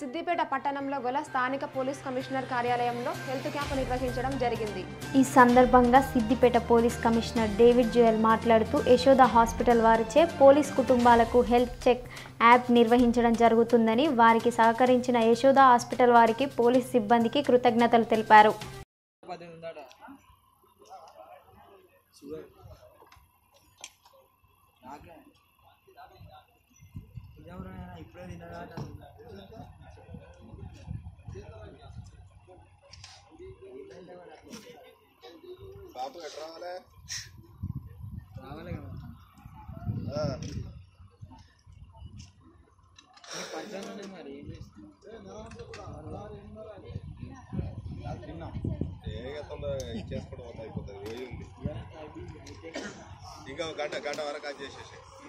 సిద్దిపేట పట్టణంలో గల స్థానిక పోలీస్ కమిషనర్ కార్యాలయంలో హెల్త్ క్యాంపు నిర్వహించడం జరిగింది ఈ సందర్భంగా Siddipet police commissioner David Joel మాట్లాడుతూ యశోద హాస్పిటల్ వారిచే పోలీస్ కుటుంబాలకు హెల్త్ చెక్ యాప్ నిర్వహించడం జరుగుతుందని వారికి సహకరించిన యశోద హాస్పిటల్ వారికి పోలీస్ సిబ్బందికి కృతజ్ఞతలు తెలిపారు పద్దెనిమిది ఉందట షుగర్ నాకే ఇదెవరు నాయనా? ఇప్పుడే తిన్నదా బాబు ఎట్లా రావాలే రావాలి కదా ఆ, నీకు పరిచయం ఉంది మరి ఏం చేస్తాం ఏ తొందరగా ఇచ్చేసుకోవడం వల్ల అయిపోతుంది పోయి ఉంది ఇంకా ఒక గంట గంట వరకు అది చేసేసి